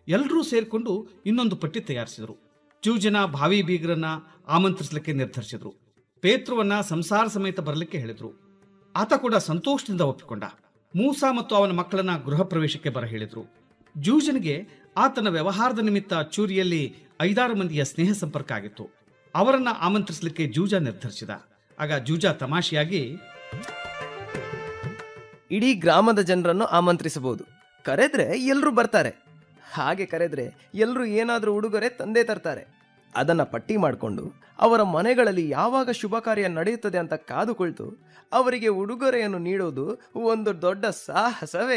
ಎಲ್ಲರೂ ಸೇರಿಕೊಂಡು ಇನ್ನೊಂದು ಪಟ್ಟಿ ತಯಾರಿಸಿದರು ಜೂಜನ ಭಾವಿ ಬೀಗರನ್ನ ಆಮಂತ್ರಿಸಲಿಕ್ಕೆ ನಿರ್ಧರಿಸಿದ್ರು ಪೇತ್ರುವನ್ನ ಸಂಸಾರ ಸಮೇತ ಬರಲಿಕ್ಕೆ ಹೇಳಿದ್ರು ಆತ ಕೂಡ ಸಂತೋಷದಿಂದ ಒಪ್ಪಿಕೊಂಡ ಮೂಸ ಮತ್ತು ಅವನ ಮಕ್ಕಳನ್ನ ಗೃಹ ಪ್ರವೇಶಕ್ಕೆ ಬರ ಹೇಳಿದ್ರು ಜೂಜನಿಗೆ ಆತನ ವ್ಯವಹಾರದ ನಿಮಿತ್ತ ಚೂರಿಯಲ್ಲಿ ಐದಾರು ಮಂದಿಯ ಸ್ನೇಹ ಸಂಪರ್ಕ ಆಗಿತ್ತು ಅವರನ್ನ ಆಮಂತ್ರಿಸಲಿಕ್ಕೆ ಜೂಜ ನಿರ್ಧರಿಸಿದ ಆಗ ಜೂಜ ತಮಾಷೆಯಾಗಿ ಇಡೀ ಗ್ರಾಮದ ಜನರನ್ನು ಆಮಂತ್ರಿಸಬಹುದು ಕರೆದ್ರೆ ಎಲ್ಲರೂ ಬರ್ತಾರೆ ಹಾಗೆ ಕರೆದ್ರೆ ಎಲ್ಲರೂ ಏನಾದರೂ ಉಡುಗೊರೆ ತಂದೆ ತರ್ತಾರೆ ಅದನ್ನ ಪಟ್ಟಿ ಮಾಡಿಕೊಂಡು ಅವರ ಮನೆಗಳಲ್ಲಿ ಯಾವಾಗ ಶುಭ ಕಾರ್ಯ ನಡೆಯುತ್ತದೆ ಅಂತ ಕಾದು ಕುಳಿತು ಅವರಿಗೆ ಉಡುಗೊರೆಯನ್ನು ನೀಡೋದು ಒಂದು ದೊಡ್ಡ ಸಾಹಸವೇ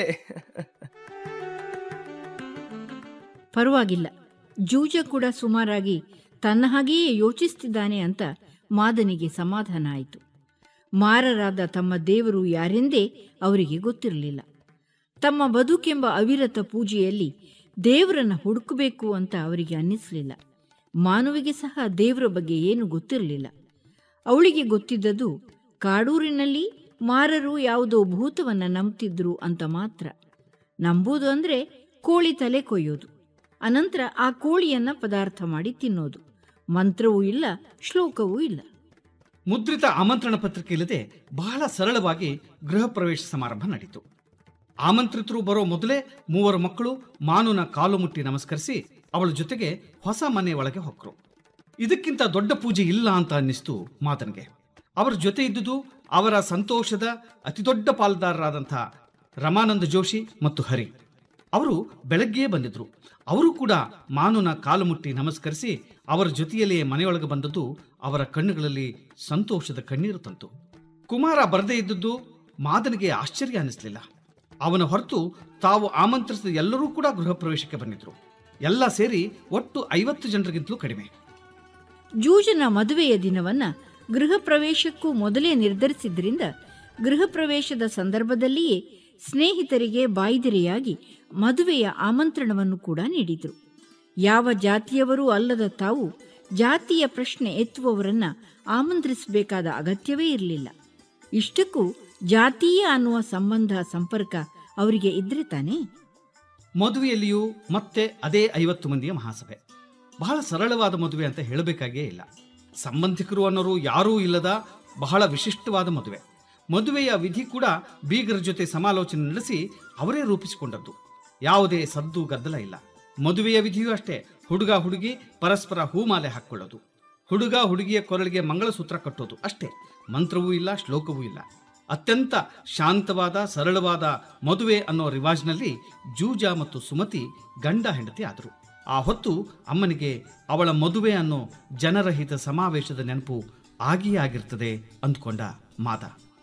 ಪರವಾಗಿಲ್ಲ ಜೂಜ ಕೂಡ ಸುಮಾರಾಗಿ ತನ್ನ ಹಾಗೆಯೇ ಯೋಚಿಸ್ತಿದ್ದಾನೆ ಅಂತ ಮಾದನಿಗೆ ಸಮಾಧಾನ ಆಯಿತು ಮಾರರಾದ ತಮ್ಮ ದೇವರು ಯಾರೆಂದೇ ಅವರಿಗೆ ಗೊತ್ತಿರಲಿಲ್ಲ ತಮ್ಮ ಬದುಕೆಂಬ ಅವಿರತ ಪೂಜೆಯಲ್ಲಿ ದೇವರನ್ನ ಹುಡುಕಬೇಕು ಅಂತ ಅವರಿಗೆ ಅನ್ನಿಸಲಿಲ್ಲ ಮಾನವಿಗೆ ಸಹ ದೇವರ ಬಗ್ಗೆ ಏನು ಗೊತ್ತಿರಲಿಲ್ಲ ಅವಳಿಗೆ ಗೊತ್ತಿದ್ದದು ಕಾಡೂರಿನಲ್ಲಿ ಮಾರರು ಯಾವುದೋ ಭೂತವನ್ನ ನಂಬ್ತಿದ್ರು ಅಂತ ಮಾತ್ರ ನಂಬುವುದು ಅಂದ್ರೆ ಕೋಳಿ ತಲೆ ಕೊಯ್ಯೋದು ಅನಂತರ ಆ ಕೋಳಿಯನ್ನ ಪದಾರ್ಥ ಮಾಡಿ ತಿನ್ನೋದು ಮಂತ್ರವೂ ಇಲ್ಲ ಶ್ಲೋಕವೂ ಇಲ್ಲ ಮುದ್ರಿತ ಆಮಂತ್ರಣ ಪತ್ರಿಕೆ ಇಲ್ಲದೆ ಬಹಳ ಸರಳವಾಗಿ ಗೃಹ ಪ್ರವೇಶ ಸಮಾರಂಭ ನಡೀತು ಆಮಂತ್ರಿತರು ಬರೋ ಮೊದಲೇ ಮೂವರು ಮಕ್ಕಳು ಮಾನುನ ಕಾಲು ಮುಟ್ಟಿ ನಮಸ್ಕರಿಸಿ ಅವಳ ಜೊತೆಗೆ ಹೊಸ ಮನೆ ಒಳಗೆ ಹೊಕ್ಕರು ಇದಕ್ಕಿಂತ ದೊಡ್ಡ ಪೂಜೆ ಇಲ್ಲ ಅಂತ ಅನ್ನಿಸ್ತು ಮಾತನಿಗೆ ಅವರ ಜೊತೆ ಇದ್ದುದು ಅವರ ಸಂತೋಷದ ಅತಿದೊಡ್ಡ ಪಾಲುದಾರರಾದಂಥ ರಮಾನಂದ ಜೋಶಿ ಮತ್ತು ಹರಿ ಅವರು ಬೆಳಗ್ಗೆಯೇ ಬಂದಿದ್ರು ಅವರು ಕೂಡ ಮಾನುನ ಕಾಲು ಮುಟ್ಟಿ ನಮಸ್ಕರಿಸಿ ಅವರ ಜೊತೆಯಲ್ಲಿಯೇ ಮನೆಯೊಳಗೆ ಬಂದದ್ದು ಅವರ ಕಣ್ಣುಗಳಲ್ಲಿ ಸಂತೋಷದ ಕಣ್ಣೀರು ತಂತು ಕುಮಾರ ಬರದೇ ಇದ್ದದ್ದು ಮಾದನಿಗೆ ಆಶ್ಚರ್ಯ ಅನ್ನಿಸ್ಲಿಲ್ಲ ಅವನ ಹೊರತು ತಾವು ಆಮಂತ್ರಿಸಿದ ಎಲ್ಲರೂ ಕೂಡ ಗೃಹ ಪ್ರವೇಶಕ್ಕೆ ಬಂದಿದ್ರು ಎಲ್ಲ ಸೇರಿ ಒಟ್ಟು ಐವತ್ತು ಜನರಿಗಿಂತಲೂ ಕಡಿಮೆ ಜೂಜನ ಮದುವೆಯ ದಿನವನ್ನ ಗೃಹ ಪ್ರವೇಶಕ್ಕೂ ಮೊದಲೇ ನಿರ್ಧರಿಸಿದ್ರಿಂದ ಗೃಹ ಪ್ರವೇಶದ ಸಂದರ್ಭದಲ್ಲಿಯೇ ಸ್ನೇಹಿತರಿಗೆ ಬಾಯ್ದೆರೆಯಾಗಿ ಮದುವೆಯ ಆಮಂತ್ರಣವನ್ನು ಕೂಡ ನೀಡಿದರು ಯಾವ ಜಾತಿಯವರೂ ಅಲ್ಲದ ತಾವು ಜಾತಿಯ ಪ್ರಶ್ನೆ ಎತ್ತುವವರನ್ನ ಆಮಂತ್ರಿಸಬೇಕಾದ ಅಗತ್ಯವೇ ಇರಲಿಲ್ಲ ಇಷ್ಟಕ್ಕೂ ಜಾತೀಯ ಅನ್ನುವ ಸಂಬಂಧ ಸಂಪರ್ಕ ಅವರಿಗೆ ಇದ್ರೆ ತಾನೇ ಮದುವೆಯಲ್ಲಿಯೂ ಮತ್ತೆ ಅದೇ ಐವತ್ತು ಮಂದಿಯ ಮಹಾಸಭೆ ಬಹಳ ಸರಳವಾದ ಮದುವೆ ಅಂತ ಹೇಳಬೇಕಾಗೇ ಇಲ್ಲ ಸಂಬಂಧಿಕರು ಅನ್ನೋರು ಯಾರೂ ಇಲ್ಲದ ಬಹಳ ವಿಶಿಷ್ಟವಾದ ಮದುವೆ ಮದುವೆಯ ವಿಧಿ ಕೂಡ ಬೀಗರ ಜೊತೆ ಸಮಾಲೋಚನೆ ನಡೆಸಿ ಅವರೇ ರೂಪಿಸಿಕೊಂಡದ್ದು ಯಾವುದೇ ಸದ್ದು ಗದ್ದಲ ಇಲ್ಲ ಮದುವೆಯ ವಿಧಿಯೂ ಅಷ್ಟೇ ಹುಡುಗ ಹುಡುಗಿ ಪರಸ್ಪರ ಹೂಮಾಲೆ ಹಾಕ್ಕೊಳ್ಳೋದು ಹುಡುಗ ಹುಡುಗಿಯ ಕೊರಳಿಗೆ ಮಂಗಳಸೂತ್ರ ಕಟ್ಟೋದು ಅಷ್ಟೇ ಮಂತ್ರವೂ ಇಲ್ಲ ಶ್ಲೋಕವೂ ಇಲ್ಲ ಅತ್ಯಂತ ಶಾಂತವಾದ ಸರಳವಾದ ಮದುವೆ ಅನ್ನೋ ರಿವಾಜ್ನಲ್ಲಿ ಜೂಜ ಮತ್ತು ಸುಮತಿ ಗಂಡ ಹೆಂಡತಿ ಆದರು ಆ ಹೊತ್ತು ಅಮ್ಮನಿಗೆ ಅವಳ ಮದುವೆ ಅನ್ನೋ ಜನರಹಿತ ಸಮಾವೇಶದ ನೆನಪು ಆಗಿಯೇ ಆಗಿರ್ತದೆ ಅಂದ್ಕೊಂಡ ಮಾದ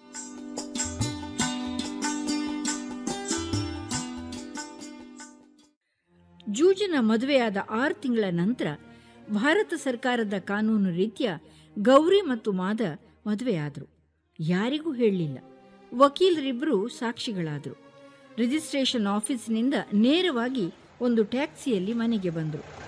ಜೂಜನ ಮದುವೆಯಾದ ಆರು ತಿಂಗಳ ನಂತರ ಭಾರತ ಸರ್ಕಾರದ ಕಾನೂನು ರೀತ್ಯ ಗೌರಿ ಮತ್ತು ಮಾದ ಮದುವೆಯಾದರು ಯಾರಿಗೂ ಹೇಳಲಿಲ್ಲ ವಕೀಲರಿಬ್ಬರು ಸಾಕ್ಷಿಗಳಾದರು ರಿಜಿಸ್ಟ್ರೇಷನ್ ಆಫೀಸಿನಿಂದ ನೇರವಾಗಿ ಒಂದು ಟ್ಯಾಕ್ಸಿಯಲ್ಲಿ ಮನೆಗೆ ಬಂದರು